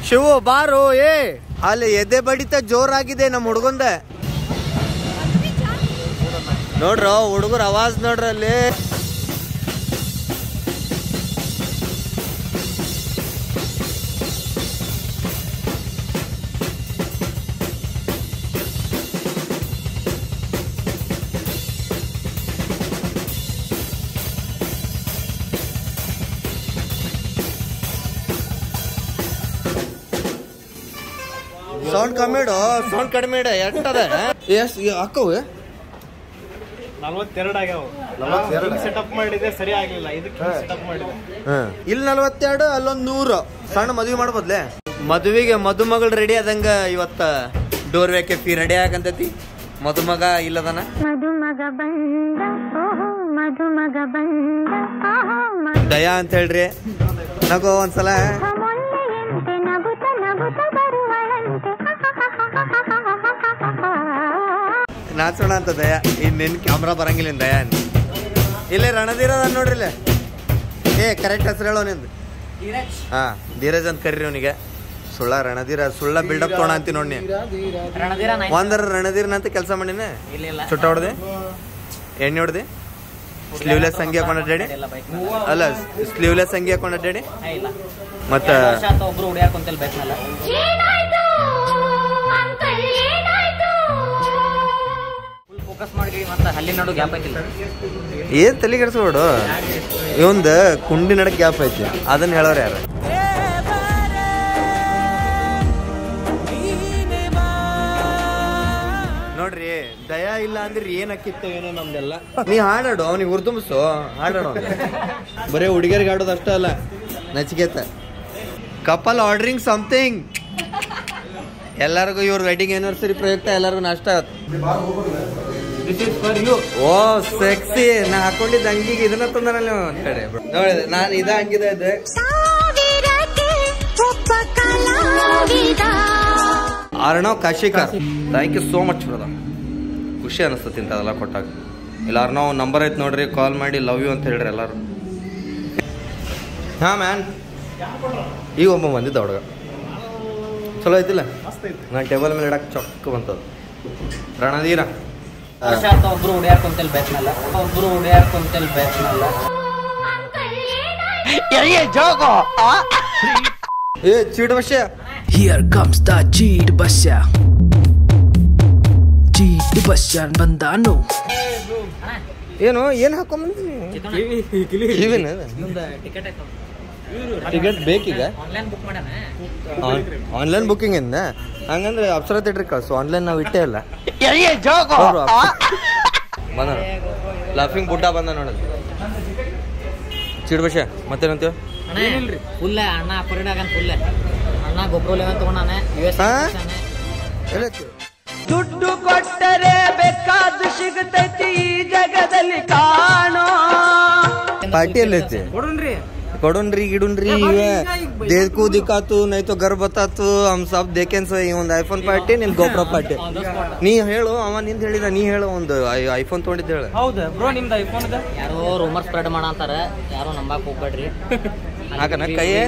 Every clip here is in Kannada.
ಶಿವು ಬಾರು ಏ ಅಲ್ಲಿ ಎದೆ ಬಡಿತ ಜೋರಾಗಿದೆ ನಮ್ಮ ಹುಡುಗಂದ ನೋಡ್ರ ಹುಡುಗರ ಆವಾಜ್ ನೋಡ್ರ ಅಲ್ಲಿ ಸೌಂಡ್ ಕಮ್ಮಿ ಇಡು ಸೌಂಡ್ ಕಡಿಮೆ ಇಡು ಎಷ್ಟದ ಎಷ್ಟ್ ಹಾಕವು ನಲ್ವತ್ತೆರಡು ಆಗ್ಯಾವ ಸೆಟಪ್ ಮಾಡಿದೆ ಸರಿ ಆಗ್ಲಿಲ್ಲ ಇದಕ್ಕೆ ಸೆಟಪ್ ಮಾಡಿದೆ ಇಲ್ಲಿ ನಲ್ವತ್ತೆರಡು ಅಲ್ಲೊಂದ್ ನೂರು ಸಣ್ಣ ಮದ್ವೆ ಮಾಡ್ಬೋದ್ಲೆ ಮದುವೆಗೆ ಮದುಮಗಳು ರೆಡಿ ಆದಂಗ ಇವತ್ತ ಡೋರ್ವೆ ಕೆಫಿ ರೆಡಿ ಆಗಂತತಿ ಮದುಮಗ ಇಲ್ಲದನ ಮಧುಮಗ ಬಂದ ಓಹೋ ಮಧುಮಗ ಬಂದ ಆಹಾ ದಯಾ ಅಂತ ಹೇಳ್ರಿ ನಗೋ ಒಂದ್ಸಲ ಮೊನ್ನೆಯಂತೆ ನಗುತ್ತ ನಗುತ್ತ ಬರುವಳಂತೆ ನಾಚೋಣ ಅಂತ ದಯಾ ಇನ್ನೇನ್ ಕ್ಯಾಮ್ರಾ ಬರಂಗಿಲ್ಲ ಇನ್ ದಯಾ ಅಂತ. ಇಲ್ಲೇ ರಣಧೀರ ಅದ ನೋಡ್ರಿ ಇಲ್ಲೇ ಏ ಕರೆಕ್ಟ್ ಹೆಸರು ಹೇಳೋ ನಿಂದು ಹಾ ಧೀರಜ್ ಅಂತ ಕರೀರಿ ಅವನಿಗೆ ಸುಳ್ಳ ರಣಧೀರ ಸುಳ್ಳ ಬಿಲ್ಡಪ್ ತೊಗೊಳ ಅಂತಿ ನೋಡಿ ರಣಧೀರ ಒಂದರ ರಣಧೀರನ ಅಂತ ಕೆಲಸ ಮಾಡಿನ ಇಲ್ಲ ಇಲ್ಲ ಚುಟ್ಟ ಹೊಡ್ದೆ ಎಣ್ಣೆ ಹೊಡ್ದೆ ಸ್ಲೀವ್ಲೆಸ್ ಅಂಗಿ ಹಾಕೊಂಡ್ ಅಡ್ಡಾಡಿ ಇಲ್ಲ ಬೈಕ್ ಅಲ್ಲ ಸ್ಲೀವ್ಲೆಸ್ ಅಂಗಿ ಹಾಕೊಂಡ್ ಅಡ್ಡಾಡಿ ಇಲ್ಲ ಮತ್ತ ಎರಡ್ ವರ್ಷ ಆತ ಒಬ್ರು ಹುಡುಗ್ಯಾರ ಕುಂತಲ್ ಬೇಕಲ್ಲ ಏನಾಯ್ತು ಅಂಕಲ್ ಏನಾಯ್ತು ಫುಲ್ ಫೋಕಸ್ ಮಾಡಿ ಮತ್ತೆ ಹಲ್ಲಿ ನಡು ಗ್ಯಾಪ್ ಐತಿಲ್ಲ ಏನ್ ತಲೆ ಕೆಡ್ಸ್ಕೊಡು ಇವಂದ ಕುಂಡಿ ನಡಕ್ ಗ್ಯಾಪ್ ಐತಿ ಅದನ್ನ ಹೇಳೋರು ಯಾರು ನೋಡ್ರಿ ದಯಾ ಇಲ್ಲ ಅಂದ್ರೆ ಏನ್ ಅಕ್ಕಿತ್ತು ಏನೋ ನಮ್ದೆಲ್ಲ ನೀ ಹಾಡಾಡು ಅವ್ನಿಗೆ ಹುರ್ದುಂಬಿಸು ಹಾಡಾಡು ಅವ್ನಿಗೆ. ಬರೀ ಹುಡುಗಿಯರಿಗೆ ಆಡೋದು ಅಷ್ಟೇ ಅಲ್ಲ ನಚಿಕೇತ ಕಪಲ್ ಆರ್ಡರಿಂಗ್ ಸಮಥಿಂಗ್ ಎಲ್ಲರಿಗೂ ಇವ್ರ ವೆಡ್ಡಿಂಗ್ ಆನಿವರ್ಸರಿ ಪ್ರಯುಕ್ತ ಎಲ್ಲರಿಗೂ ನಾಷ್ಟ ಓ ಸೆಕ್ಸಿ ನಾ ಹಾಕೊಂಡಿದ್ದ ಅಂಗಿಗೆ ಇದನ್ನ ತಂದನಲ್ಲ ಇವ ಅಂತ ಕಡೆ ನೋಡಿ ನಾನು ಇದ ಅಂಗಿದ ಇದ್ದೆ ಸಾವಿರಕ್ಕೆ ಒಬ್ಬ ಕಲಾವಿದ Arnav Kashika thank you so much brother ಖುಷಿ ಅನಿಸ್ತತಿ ಇಂಥ ಅದೆಲ್ಲ ಕೊಟ್ಟಾಗ ಇಲ್ಲ ಅರ್ಣವ್ ನಂಬರ್ ಐತೆ ನೋಡ್ರಿ ಕಾಲ್ ಮಾಡಿ ಲವ್ ಯು ಅಂತ ಹೇಳ್ರಿ ಎಲ್ಲರೂ ಹಾ ಮ್ಯಾನ್ ಈಗ ಒಬ್ಬ ಬಂದಿದ್ದ ಹುಡುಗ ಚಲೋ ಐತಿಲ್ಲ ನಾನು ಟೇಬಲ್ ಮೇಲೆ ಇಡಕ್ಕೆ ಚೊಕ್ಕ ಬಂತದ ರಣಧೀರ ವರ್ಷ ಆತ ಒಬ್ರು ಹುಡುಗ್ಯಾರ ಕುಂತಲ್ ಬೇಕಲ್ಲ ಒಬ್ರು ಹುಡುಗ್ಯಾರ ಕುಂತಲ್ ಬೇಕಲ್ಲ ಏ ಚೀಟ ವಿಷಯ Here comes the cheat basha. Cheat basha bandano. ಏನು ಏನು ಹಾಕೊಂಬಂದಿನಿ ಕಿವಿನ ನಿಮ್ದು ಟಿಕೆಟ್ ಆಯ್ತು ಟಿಕೆಟ್ ಬೇಕೀಗ ಆನ್ಲೈನ್ ಬುಕ್ ಮಾಡ್ಯಾನ ಆನ್ಲೈನ್ ಬುಕಿಂಗ್ ಇಂದ ಹಂಗಂದ್ರೆ ಅಪ್ಸರ ಥಿಯೇಟ್ರಿಗೆ ಕಳ್ಸು ಆನ್ಲೈನ್ ನಾವು ಇಟ್ಟೇ ಇಲ್ಲ ಬಂದ ಲಾಫಿಂಗ್ ಬುಡ್ಡ ಬಂದ ನೋಡೋದು ಚಿಡ್ಬಶ ಮತ್ತೇನಂತೀವ ಅಣ್ಣ ಫುಲ್ ಅಣ್ಣ ಅಪರಿಡಾಗನ್ ಫುಲ್ ಅಣ್ಣ ಗೊಬ್ಬರ ಲೆವೆನ್ ತಗೊಂಡಾನ ಯು ಎಸ್ ಹಾ? ಎಸ್ ದುಡ್ಡು ಕೊಟ್ಟರೆ ಬೇಕಾದ ಸಿಗತೈತಿ ಈ ಜಗದಲ್ಲಿ ಕಾಣೋ ಪಾರ್ಟಿ ಎಲ್ಲೈತಿ ಕೊಡ್ರಿ ಕೊಡೋನ್ರಿ ಗಿಡುನ್ರಿ ಇವೆ ದೇಕು ದಿಕ್ಕಾತು ನೈತು ಗರ್ ಬತ್ತಾತು ಹಮ್ ಸಬ್ ದೇಕೆನ್ ಸೊ ಈ ಒಂದು ಐಫೋನ್ ಪಾರ್ಟಿ ನಿನ್ ಗೋಪ್ರ ಪಾರ್ಟಿ ನೀ ಹೇಳು ಅವ ನಿಂದ ಹೇಳಿದ ನೀ ಹೇಳು ಒಂದು ಐಫೋನ್ ತೊಗೊಂಡಿದ್ದು ಹೇಳು ಹೌದಾ ಬ್ರೋ ನಿಮ್ದು ಐಫೋನ್ ಇದೆ ಯಾರೋ ರೂಮರ್ ಸ್ಪ್ರೆಡ್ ಮಾಡಂತಾರ ಯಾರೋ ನಂಬಕ್ ಹೋಗ್ಬೇಡ್ರಿ ಹಾಕನ ಕೈಯೇ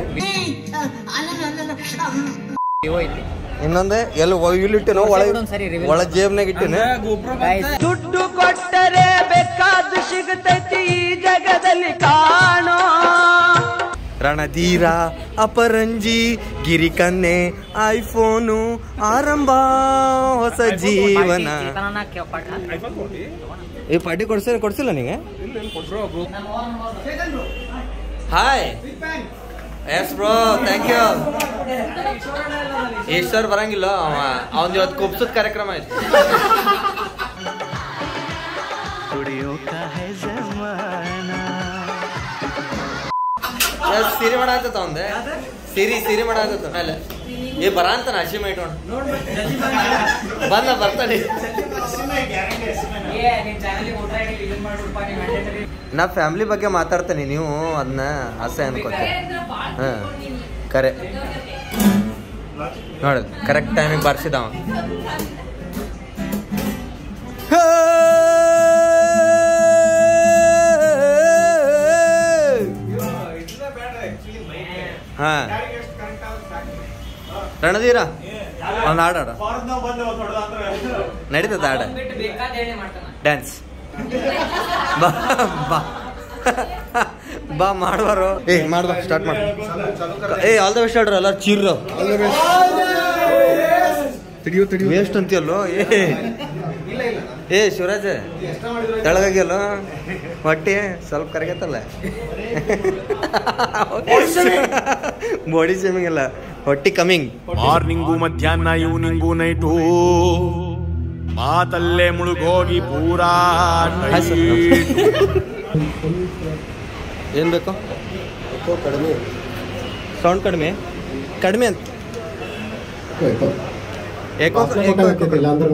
ವಿವೋ ಐತಿ ಇನ್ನೊಂದೇ ಎಲ್ಲ ಇಲ್ಲಿಟ್ಟೇನೋ ಒಳ ಸರಿ ರಿವೀಲ್ ಒಳ ಜೇಬ್ನಾಗ ಇಟ್ಟೇನೆ ದುಡ್ಡು ಕೊಟ್ಟರೆ ಬೇಕಾದ ಸಿಗತೈತಿ ಈ ಜಗದಲ್ಲಿ ಕಾಣೋ ರಣಧೀರ ಅಪರಂಜಿ ಗಿರಿಕನ್ನೆ ಐಫೋನು ಆರಂಭ ಹೊಸ ಜೀವನ ಈ ಪಾರ್ಟಿ ಕೊಡ್ಸ ಕೊಡ್ಸಿಲ್ಲ ನಿಂಗೆ hi yes bro thank you Eshwar ಬರಂಗಿಲ್ಲ ಅವ ಅವನ್ ಇವತ್ತು ಕುಪ್ಸದ ಕಾರ್ಯಕ್ರಮ ಐತಿ ಎಸ್ ಸಿರಿ ಮಾಡಾತತ ಅವಂದೆ ಸಿರಿ ಸಿರಿ ಮಾಡಾತತ ಮೇಲೆ ಏ ಬರ ಅಂತ ಹಸಿ ಇಟ್ಕೊಂಡು ಬಂದ ಬರ್ತಾನೆ ನಾ ಫ್ಯಾಮಿಲಿ ಬಗ್ಗೆ ಮಾತಾಡ್ತೇನೆ ನೀವು ಅದನ್ನ ಆಸೆ ಅನ್ಕೋತೀನಿ ಹಾ ಕರೆ ನೋಡ ಕರೆಕ್ಟ್ ಟೈಮಿಗೆ ಬರ್ಸಿದ ಅವ ಹಾ ರಣಧೀರ ಅವ್ನು ಹಾಡಾಡ ನಡೀತದ ಹಾಡ ಡ್ಯಾನ್ಸ್ ಬಾ ಬಾ ಬಾ ಮಾಡುವಾರು ಏ ಮಾಡ್ಬಾ ಸ್ಟಾರ್ಟ್ ಮಾಡು ಏ ಆಲ್ ದ ಬೆಸ್ಟ್ ಹೇಳ್ರಿ ಎಲ್ಲ ಚೀರ್ರು ವೇಸ್ಟ್ ಅಂತೀಯಲ್ಲೋ ಏ ಏ ಶಿವರಾಜ್ ತೆಳಗಾಗ್ಯಲ್ಲ ಹೊಟ್ಟೆ ಸ್ವಲ್ಪ ಕರಗತ್ತಲ್ಲ ಬಾಡಿ ಶೇಮಿಂಗ್ ಅಲ್ಲ ಹೊಟ್ಟಿ ಕಮಿಂಗ್ ಮಾರ್ನಿಂಗು ಮಧ್ಯಾಹ್ನ ಈವ್ನಿಂಗು ನೈಟು ಮಾತಲ್ಲೇ ಮುಳುಗೋಗಿ ಪೂರಾ ಹಾಯ್ ಸರ್. tight. ಏನು ಬೇಕು ಕಡಿಮೆ ಸೌಂಡ್ ಕಡಿಮೆ ಕಡಿಮೆ ಅಂತ ಏಕೋ ಏಕೋ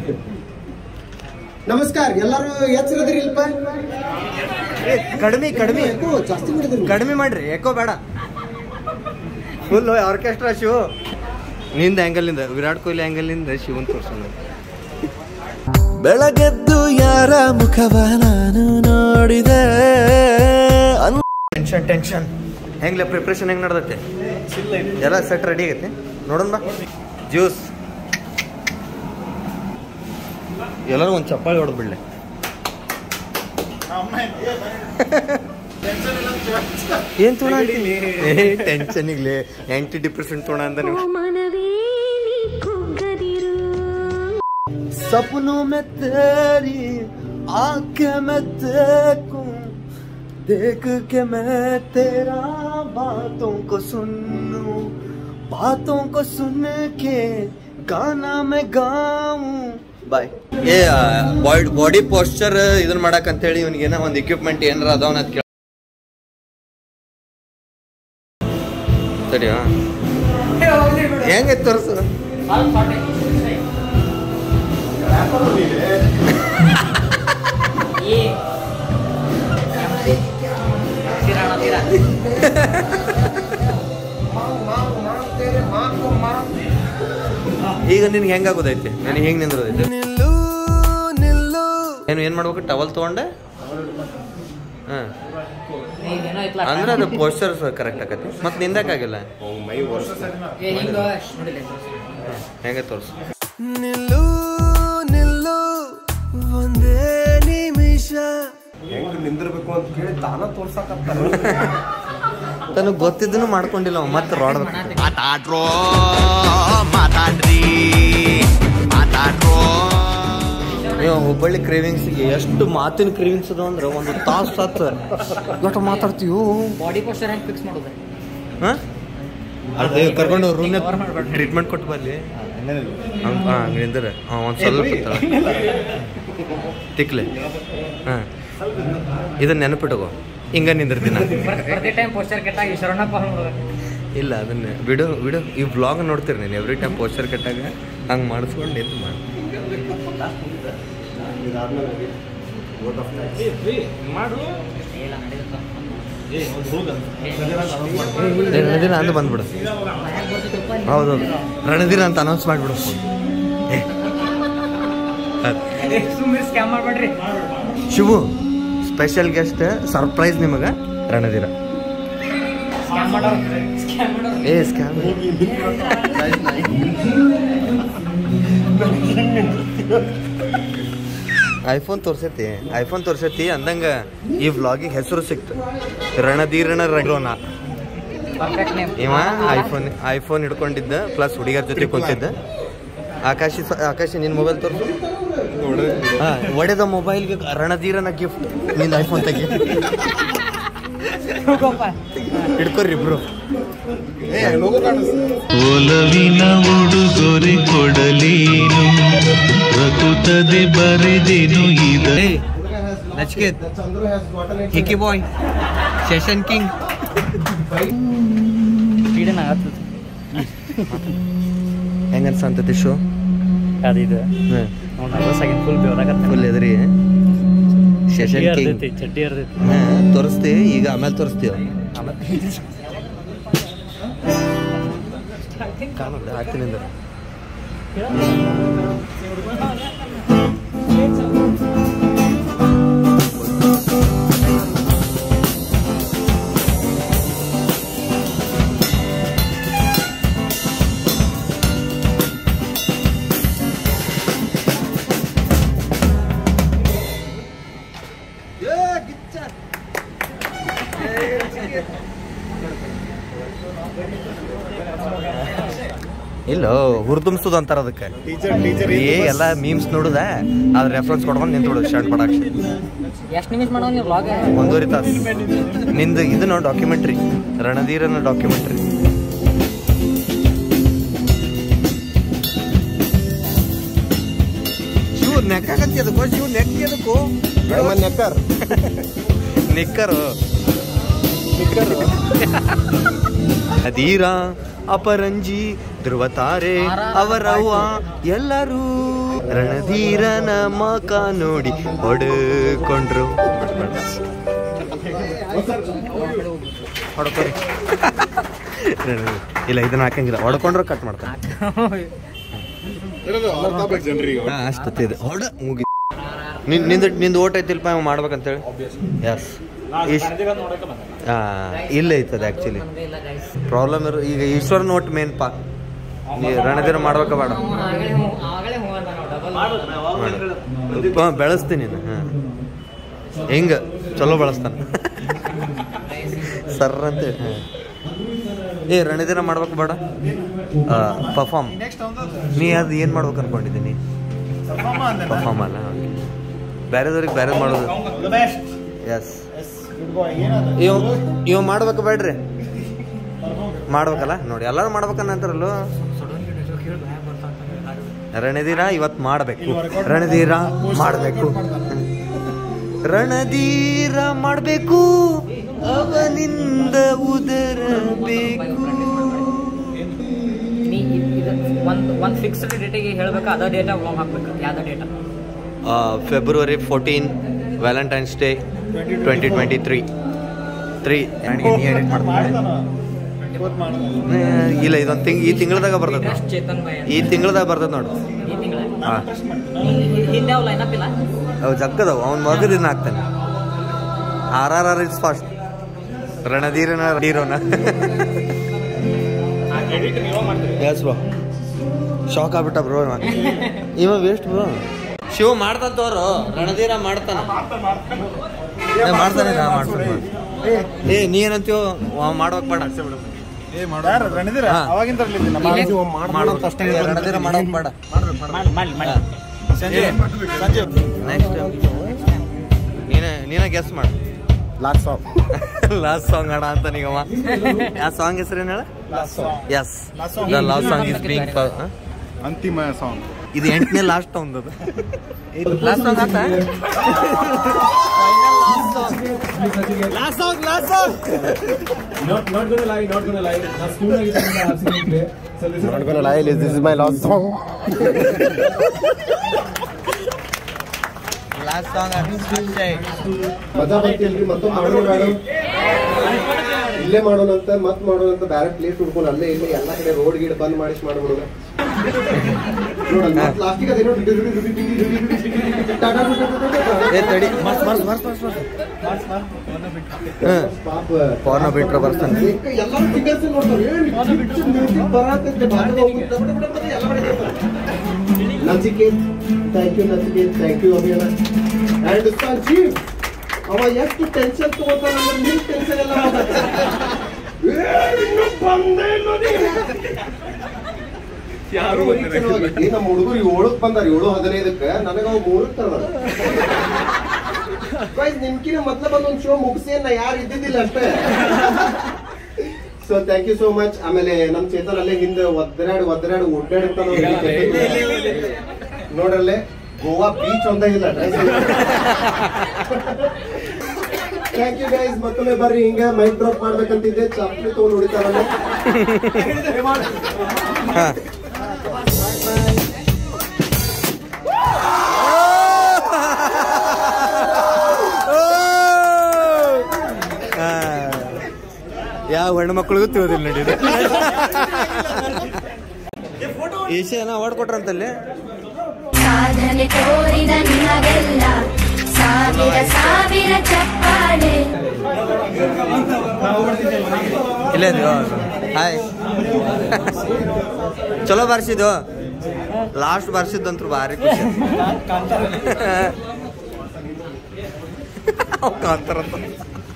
ನಮಸ್ಕಾರ ಎಲ್ಲರೂ ಎಚ್ಚರದ್ರಿ ಇಲ್ಪ ಏ, ಕಡಿಮೆ ಕಡಿಮೆ ಯಾಕೋ ಜಾಸ್ತಿ ಮಾಡಿದ್ರಿ ಕಡಿಮೆ ಮಾಡ್ರಿ ಏಕೋ ಬೇಡ ಫುಲ್ ಆರ್ಕೆಸ್ಟ್ರಾ ಶಿವ ನಿಂದ ಆ್ಯಂಗಲ್ನಿಂದ ವಿರಾಟ್ ಕೊಹ್ಲಿ ಆ್ಯಂಗಲ್ನಿಂದ ಶಿವನ್ ತೋರ್ಸೋಣ ಬೆಳಗೆದ್ದು ಯಾರ ಮುಖವ ನಾನು ನೋಡಿದೆ ಟೆನ್ಷನ್ ಟೆನ್ಷನ್ ಹೆಂಗ್ಲ ಪ್ರಿಪ್ರೇಷನ್ ಹೆಂಗ್ ನಡ್ದೈತೆ ಎಲ್ಲ ಸೆಟ್ ರೆಡಿ ಆಗೈತೆ ನೋಡೋಣ ಬಾ ಜ್ಯೂಸ್ ಎಲ್ಲರೂ ಒಂದು ಚಪ್ಪಾಳಿ ಹೊಡೆದು ಬಿಡ್ಲೆ ಏನ್ ತೋಣ ಟೆನ್ಷನ್ ಇಗ್ಲಿ ಆಂಟಿ ಡಿಪ್ರೆಷನ್ ತೋಣ ಅಂತ ನೀವು ಮನವೇ ನೀ ಕುಗ್ಗದಿರು सपनों में तेरी आंखें में देखूं देख के मैं तेरा बातों को सुनूं बातों को सुन के गाना मैं गाऊं ಬಾಯ್ ಏ ಬಾಡಿ ಬಾಡಿ ಪೋಸ್ಚರ್ ಇದನ್ನ ಮಾಡಕ್ ಅಂತೇಳಿ ಇವನಿಗೆ ಏನೋ ಒಂದು ಇಕ್ವಿಪ್ಮೆಂಟ್ ಏನಾರ ಅದಾವನ ಅಂತ ಕೇಳ ಸರಿಯಾ ಹೆಂಗೈತೆ ತೋರ್ಸು ಈಗ ನಿನ್ಗೆ ಹೆಂಗಾಗೋದೈತೆ ನನಗೆ ಹೆಂಗ್ ನಿಂದ್ರೋದೈತೆ ನಿಲ್ಲು ನಿಲ್ಲು ಏನು ಏನ್ ಮಾಡ್ಬೇಕು ಟವಲ್ ತಗೊಂಡೆ ಹಾ ಏನೋ ಐತ್ಲ ಅಂದ್ರೆ ಅದು ಪೋಸ್ಚರ್ ಕರೆಕ್ಟ್ ಆಕತಿ ಮತ್ತೆ ನಿಂದಕ್ಕಾಗಿಲ್ಲ ಏ ಹಿಂಗ ನೋಡಿಲ್ಲ ಹೆಂಗೆ ತೋರ್ಸು ನಿಲ್ಲು ನಿಲ್ಲು ಒಂದೇ ನಿಮಿಷ ಹೆಂಗ್ ನಿಂದಿರ್ಬೇಕು ಅಂತ ಕೇಳಿ ತಾನ ತೋರ್ಸಕತ್ತಾರ ತನಗೆ ಗೊತ್ತಿದ್ದನು ಮಾಡ್ಕೊಂಡಿಲ್ಲ ಅವ ಮತ್ತೆ ರಾಡ್ ಮಾತಾಡ್ರೋ ಮಾತಾಡ್ರಿ ಮಾತಾಡ್ರೋ ನೀವು ಹುಬ್ಬಳ್ಳಿ ಕ್ರೇವಿಂಗ್ಸ್ಗೆ ಎಷ್ಟು ಮಾತಿನ ಕ್ರೇವಿಂಗ್ಸ್ ಅದಾವ ಅಂದ್ರೆ ಒಂದು ತಾಸು ಸತ್ ಎಷ್ಟು ಮಾತಾಡ್ತೀವೋ ಬಾಡಿ ಪೋಸ್ಟರ್ ಹೆಂಗ್ ಫಿಕ್ಸ್ ಮಾಡೋದು ಹಾ ಅದೇ ಕರ್ಕೊಂಡು ರೂಮ್ನ ಟ್ರೀಟ್ಮೆಂಟ್ ಕೊಟ್ಟು ಬರ್ಲಿ ಹಂಗೆ ಹಾಂ ನಿಂದ್ರೆ ಹಾಂ ಒಂದು ಸ್ವಲ್ಪ ತಳ. ತಿಕ್ಲೆ ಹಾಂ ಇದನ್ನ ನೆನಪಿಟ್ಟಗೋ ಹಿಂಗ ನಿಂದಿರ್ತೀನಿ ಪ್ರತಿ ಟೈಮ್ ಪೋಸ್ಟರ್ ಕೆಟ್ಟಾಗ ಈಶ್ವರಣ್ಣ ಕಾಲ್ ಮಾಡೋದು ಇಲ್ಲ ಅದನ್ನ ವಿಡಿಯೋ ವಿಡಿಯೋ ಈ ವ್ಲಾಗ್ ನೋಡ್ತೀರಿ ನೀನು ಎವ್ರಿ ಟೈಮ್ ಪೋಸ್ಟರ್ ಕಟ್ಟಾಗ ಹಂಗೆ ಮಾಡಿಸ್ಕೊಂಡು ನಿಂತು ಮಾಡಿ ಇಲ್ಲ ನಡೆಯುತ್ತ ಏ, ರಣಧೀರ ಅಂತ ಬಂದ್ಬಿಡು ಹೌದೌದು ರಣಧೀರ ಅಂತ ಅನೌನ್ಸ್ ಮಾಡಿಬಿಡು ಏ ಅದ್- ಸುಮ್ಮನೆ ಸ್ಕ್ಯಾಮ್ ಮಾಡ್ಬೇಡ್ರಿ ಶಿವು ಸ್ಪೆಷಲ್ ಗೆಸ್ಟ್ ಸರ್ಪ್ರೈಸ್ ನಿಮಗೆ ರಣಧೀರ ಸ್ಕ್ಯಾಮ್ ಮಾಡೋರು ಸ್ಕ್ಯಾಮ್ ಮಾಡೋರು ಏ ಸ್ಕ್ಯಾಮ್ ಐಫೋನ್ ತೋರ್ಸೈತಿ ಐಫೋನ್ ತೋರ್ಸೈತಿ ಅಂದಂಗ ಈ ವ್ಲಾಗಿಗೆ ಹೆಸರು ಸಿಕ್ತು ರಣಧೀರಣ ರಣೋನ ಪರ್ಫೆಕ್ಟ್ ನೇಮ್ ಇವ ಐಫೋನ್ ಐಫೋನ್ ಹಿಡ್ಕೊಂಡಿದ್ದ ಪ್ಲಸ್ ಹುಡುಗಿಯರ ಜೊತೆ ಕುಂತಿದ್ದ ಆಕಾಶಿ ಸ- ಆಕಾಶಿ ನಿನ್ ಮೊಬೈಲ್ ತೋರ್ಸು ಹಾ ಒಡೆದ ಮೊಬೈಲ್ಗೆ ರಣಧೀರನ ಗಿಫ್ಟ್ ನಿಂದ ಐಫೋನ್ ತೆಗಿ ಹಿಡ್ಕೊರಿ ಇಬ್ರು ಒಲವಿನ ಉಡುಗೊರೆ ಕೊಡಲೇನು ಪ್ರಕುತದೆ ಬರೆದೆನು ಇದ ನಚಿಕೇತ್ ಹಿಕ್ಕಿ ಬಾಯ್ ಸೆಷನ್ ಕಿಂಗ್ ಸ್ಪೀಡನ್ ಆಗತ್ತದ ಹೆಂಗ ಅನ್ಸಂತತಿ ಶೋ ಅದಿದು ಅವ್ನು ನರ್ವಸ್ ಆಗಿ ಫುಲ್ ಬೇವರಾಗತ್ತ ಫುಲ್ ಎದ್ರಿ ಸೆಷನ್ ಕಿಂಗ್ ಚಡ್ಡಿ ಇರ್ತೈತಿ ಹಾ ತೋರಿಸ್ತಿ ಈಗ ಆಮೇಲೆ ತೋರಿಸ್ತೀವ ಕಾಣುತ್ತೆ ಹಾಕ್ತೀನಿಂದ ಇಲ್ಲ ಹುರಿದುಂಬಿಸೋದು ಅಂತಾರ ಅದಕ್ಕೆ ಟೀಚರ್ ಟೀಚರ್ ಏ ಎಲ್ಲ ಮೀಮ್ಸ್ ನೋಡುದ ಅದ್ರ ರೆಫರೆನ್ಸ್ ಕೊಡ್ಕೊಂಡು ನಿಂತು ಶರ್ಟ್ ಪಡಾಕ್ಷ ಎಷ್ಟು ನಿಮಿಷ ಮಾಡೋ ನೀವು ವ್ಲಾಗ್ ಒಂದೂವರೆ ತಾಸು ನಿಂದು ಇದು ನಾವು ಡಾಕ್ಯುಮೆಂಟ್ರಿ ರಣಧೀರನ ಡಾಕ್ಯುಮೆಂಟ್ರಿ ಶಿವ ನೆಕ್ಕಾಗತ್ತಿ ಅದಕ್ಕೋ ಶಿವ ನೆಕ್ಕಿ ಅದಕ್ಕೋ ನೆಕ್ಕರ್ ನಿಕ್ಕರು ಅಧೀರ ಅಪರಂಜಿ ಧ್ರುವತಾರೆ ಅವರವ್ವ ಎಲ್ಲರೂ ರಣಧೀರನ ಮಕ ನೋಡಿ ಹೊಡ್ಕೊಂಡ್ರು ಹೊಡ್ಕೊರಿ ರಣಧೀರ. ಇಲ್ಲ ಇದನ್ನ ಹಾಕಂಗಿಲ್ಲ ಹೊಡ್ಕೊಂಡ್ರು ಕಟ್ ಮಾಡ್ತಾರೆ ಜನರಿಗೆ ಹಾ ಅಷ್ಟೊತ್ತಿದೆ ಹೊಡ ಮುಗಿ ನಿನ್ ನಿಂದು ನಿಂದು ಓಟ್ ಐತಿಲ್ಪ ಇವ ಮಾಡ್ಬೇಕಂತೇಳಿ ಎಸ್ ಹಾ ಇಲ್ಲ ಐತದ ಆಕ್ಚುಲಿ ಇಲ್ಲ ಗೈಸ್ ಪ್ರಾಬ್ಲಮ್ ಇರೋ ಈಗ ಈಶ್ವರ ನೋಟ್ ಮೇನ್ ಪಾ ನೀ ರಣಧೀರ ಮಾಡ್ಬೇಕ ಬೇಡ ಆಗಲೇ ಹೂ ಆಗಲೇ ಹೂ ಅಂತ ನಾವು ಡಬಲ್ ಹಾ, ಬೆಳೆಸ್ತೀನಿ ನೀನು ಹಾ ಹೆಂಗ ಚಲೋ ಬೆಳೆಸ್ತಾನ ಸರ್ ಅಂತ ಹಾ. ಏ ರಣಧೀರ ಮಾಡ್ಬೇಕು ಬೇಡ ಪರ್ಫಾರ್ಮ್ ನೀ ಅದು ಏನು ಮಾಡ್ಬೇಕು ಅನ್ಕೊಂಡಿದ್ದೀನಿ ಪರ್ಫಾರ್ಮ್ ಅಲ್ಲ ಬೇರೆದವ್ರಿಗೆ ಬೇರೆ ಮಾಡೋದು ಎಸ್ ಇವ್ ಇವ್ ಮಾಡ್ಬೇಕು ಬೇಡ್ರಿ ಮಾಡ್ಬೇಕಲ್ಲ ನೋಡಿ ಎಲ್ಲರೂ ಮಾಡ್ಬೇಕನ್ನಂತಾರಲ್ಲ ರಣಧೀರ ಇವತ್ತು ಮಾಡಬೇಕು ರಣಧೀರ ಮಾಡಬೇಕು ರಣಧೀರ ಮಾಡಬೇಕು ಅವನಿಂದ ಉದರಬೇಕು ನೀ ಇದು ಒಂದು ಒಂದು ಫಿಕ್ಸ್ಡ್ ಡೇಟಿಗೆ ಹೇಳ್ಬೇಕು ಅದ ಡೇಟಾ ವ್ಲಾಗ್ ಹಾಕ್ಬೇಕು ಯಾವ್ದು data February fourteen Valentine's day twenty twenty three three edit ಇಲ್ಲ ಇದೊಂದು ತಿಂಗ್ ಈ ತಿಂಗಳದಾಗ ಬರ್ತದೆ ಜಸ್ಟ್ ಚೇತನ್ ಭಯ ಈ ತಿಂಗಳದಾಗ ಬರ್ತದೆ ನೋಡು ಈ ತಿಂಗಳ ಹಾಂ ಹಿಂದೆ ಯಾವ ಲೈನಪ್ ಇಲ್ಲ ಅವು ಜಗ್ಗದವು ಅವ್ನು ಮಗದಿನ ಹಾಕ್ತಾನೆ R R R is fast ರಣಧೀರನ ಹೀರೋನ ಎಸ್ ಬ್ರೋ ಶಾಕ್ ಆಗ್ಬಿಟ್ಟ ಬ್ರೋ ಇವ ವೇಸ್ಟ್ ಬ್ರೋ ಶಿವ ಮಾಡ್ತಾನ ತೋರು ರಣಧೀರ ಮಾಡ್ತಾನ ಏ, ಮಾಡ್ತಾನೆ ನಾ ಮಾಡ್ತಾನೆ ಏ ನೀ ಏನಂತೀವೋ ಅವ ಮಾಡ್ಬೇಕು ಬೇಡ ಯಾರು ರಣಧೀರ ಹಾ. ಅವಾಗಿಂದ ಮಾಡೋದು ಅಷ್ಟೇ ರಣಧೀರ ಮಾಡೋದು ಬೇಡ ಸಂಜೆ ಸಂಜೆ ನೆಕ್ಸ್ಟ್ ನೀನೇ ನೀನೇ ಗೆಸ್ ಮಾಡು ಲಾಸ್ಟ್ ಆಫ್ ಲಾಸ್ಟ್ ಸಾಂಗ್ ಅಣ್ಣ ಅಂತ ನೀಗವ ಯಾವ ಸಾಂಗ್ ಹೆಸರು ಏನ್ ಹೇಳ last is the last song is being ಅಂತಿಮ ಸಾಂಗ್ ಇದು ಎಂಟನೇ ಲಾಸ್ಟ್ ಒಂದದು ಲಾಸ್ಟ್ ಸಾಂಗ್ ಆತ last song last song not gonna lie this is my last song last song ಮಜಾ ಬರ್ತಿಲ್ರಿ ಮತ್ತೊಮ್ಮೆ ಮಾಡೋಣ ಮೇಡಮ್ ಇಲ್ಲೇ ಮಾಡೋಣ ಅಂತ ಮತ್ ಮಾಡೋಣ ಅಂತ ಬೇರೆ ಪ್ಲೇಸ್ ಹುಡ್ಕೊಂಡು ಅಲ್ಲೇ ಇಲ್ಲೇ ಎಲ್ಲಾ ಕಡೆ ರೋಡ್ ಗಿಡ ಬಂದ್ ಮಾಡಿಸಿ ಮಾಡ್ಬಿಡೋಣ ಲಾಸ್ಟಿಗೆ ಅದೇನೋ ಏ ತಡಿ ಮರ್ಸ್ ಮರ್ಸ್ ಮರ್ಸ್ ಮರ್ಸ್ ಮರ್ಸ್ ಪಾಪ ಪವರ್ನ ಬಿಟ್ರೆ ಬರ್ತಾನೆ ಎಲ್ಲರೂ ಫಿಗರ್ಸ್ ನೋಡ್ತಾರೆ ಏನ್ ಮ್ಯೂಸಿಕ್ ಬರತ್ತಂತೆ ಬಾಜು ಹೋಗುತ್ತೆ ಬಡ ಬಡ ಬಡ ಎಲ್ಲ ಕಡೆ ಕೇಳ್ತಾರೆ. Nachiket thank you Nachiket thank you ಅಭಿಯಾನ ಅಂಡ್ ಸಂಜೀವ್ ಅವ ಎಷ್ಟು ಟೆನ್ಷನ್ ತಗೋತಾನ ಅಂದ್ರೆ ನಿನ್ ಟೆನ್ಷನ್ ಎಲ್ಲ ಹೋಗುತ್ತೆ. ಏ, ಇನ್ನು ಬಂದೇ ಇಲ್ಲ ನೀನು. ಈ ನಮ್ಮ ಹುಡುಗರು ಏಳಕ್ ಬಂದಾರ ಏಳು ಹದಿನೈದಕ್ಕೆ ನನಗ ಅವ್ ಮೂರಕ್ಕೆ ತರ್ದಾರ ಗೈಸ್ ನಿಮ್ಕಿನ ಮೊದ್ಲ ಬಂದ್ ಒಂದ್ ಶೋ ಮುಗಿಸಿ ನಾ ಯಾರು ಇದ್ದಿದ್ದಿಲ್ಲ ಅಷ್ಟೇ so thank you so much ಆಮೇಲೆ ನಮ್ ಚೇತನ್ ಅಲ್ಲೇ ಹಿಂದೆ ಒದ್ದರಾಡಿ ಒದ್ದರಾಡಿ ಒಡ್ಡಾಡಿರ್ತಾನ ನೋಡ್ರಲ್ಲೇ ಗೋವಾ ಬೀಚ್ ಒಂದ ಇಲ್ಲ ಥ್ಯಾಂಕ್ ಯು ಗೈಸ್ ಮತ್ತೊಮ್ಮೆ ಬರ್ರಿ ಹಿಂಗ ಮೈಕ್ ಡ್ರಾಪ್ ಮಾಡ್ಬೇಕಂತಿದ್ದೆ ಚಪ್ಪಲಿ ತಗೊಂಡು ಹೊಡಿತಾರಲ್ಲ ಯಾವ ಹೆಣ್ಣು ಮಕ್ಕಳಿಗೂ ತಿಳಿದಿಲ್ಲ ನಡೀದು ಏಷ್ಯಾನ ಅವಾರ್ಡ್ ಕೊಟ್ರಂತಲ್ಲಿ ಸಾಧನೆ ತೋರಿದ ನಿಮಗೆಲ್ಲ ಸಾವಿರ ಸಾವಿರ ಚಪ್ಪಾಳೆ ಇಲ್ಲೇ ಹಾಯ್ ಚಲೋ ಬರ್ಸಿದ್ದು ಲಾಸ್ಟ್ ಬರ್ಸಿದ್ದಂತ್ರು ಭಾರಿ ಖುಷಿ ಕಾಂತಾರಂತ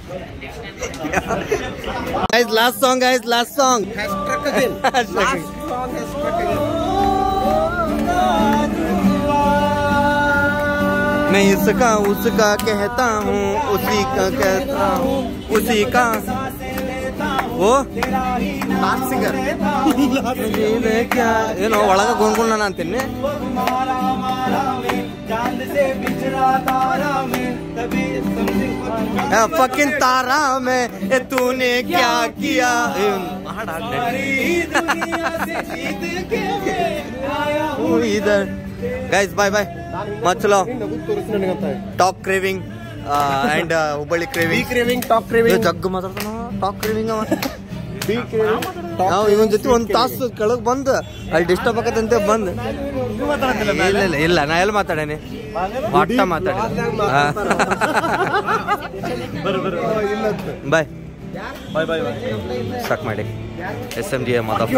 guys last song guys last song मैं इसका उसका कहता हूँ उसी का कहता हूँ उसी का ಓ ಸಿಂಗರ್ ಏನೋ ಒಳಗ ಗೊಂಡ್ಕೊಂಡು ನಾನು ಅಂತೀನಿ ಫಕಿನ್ ತಾರಾ ಮೇ ಎ ತೂನೆ ಕ್ಯಾ ಕಿಯಾ ಏ, ಹಾಡ್ ಹಾಡ್ ಇದರ್ ಗೈಸ್ ಬಾಯ್ ಬಾಯ್ ಮಚ್ಚಲೋ talk craving and Hubballi craving craving top craving Jaggu ಮಾತಾಡ್ತಾನ ಟಾಕ್ ಕ್ರೇವಿಂಗ್ ಅವ ನಾವು ಇವನ್ ಜೊತೆ ಒಂದ್ ತಾಸು ಕೆಳಗ್ ಬಂದ್ ಅಲ್ಲಿ ಡಿಸ್ಟರ್ಬ್ ಆಗತ್ತಂತೆ ಬಂದ್ ಇಲ್ಲ ಇಲ್ಲ ಇಲ್ಲ ನಾ ಎಲ್ಲಿ ಮಾತಾಡೇನಿ ಒಟ್ಟ ಮಾತಾಡ ಬಾಯ್ ಬಾಯ್ ಬಾಯ್ ಸಾಕ್ ಮಾಡಿ ಎಸ್ ಎಂ ಡಿ ಎ ಮಾತಾ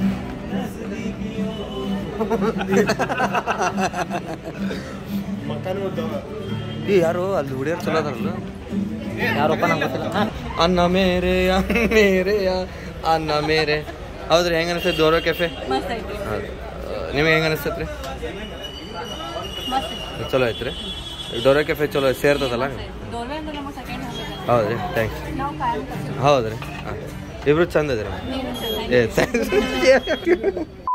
ಈ ಯಾರು ಅಲ್ಲಿ ಹುಡಿಯರ್ ಚಲೋ ಅದಾರಲ್ಲ ಯಾರಪ್ಪ ನಂಗೆ ಗೊತ್ತಿಲ್ಲ ಹಾ. ಅನ್ನ ಮೇರೆ ಅನ್ನ ಮೇರೆ ಅನ್ನ ಮೇರೆ ಹೌದ್ರಿ ಹೆಂಗ ಅನಿಸ್ತೈತಿ ದೋರೋ ಕೆಫೆ ನಿಮಗೆ ಹೆಂಗ ಅನಿಸ್ತೈತ್ರಿ ಚಲೋ ಐತ್ರಿ ಡೋರೋ ಕೆಫೆ ಚಲೋ ಸೇರ್ತದಲ್ಲ ಹೌದ್ರಿ ಥ್ಯಾಂಕ್ಸ್ ಹೌದ್ರಿ ಹಾಂ ಇಬ್ರು ಚಂದ ಇದ್ರಿ ಏ ಥ್ಯಾಂಕ್ಸ್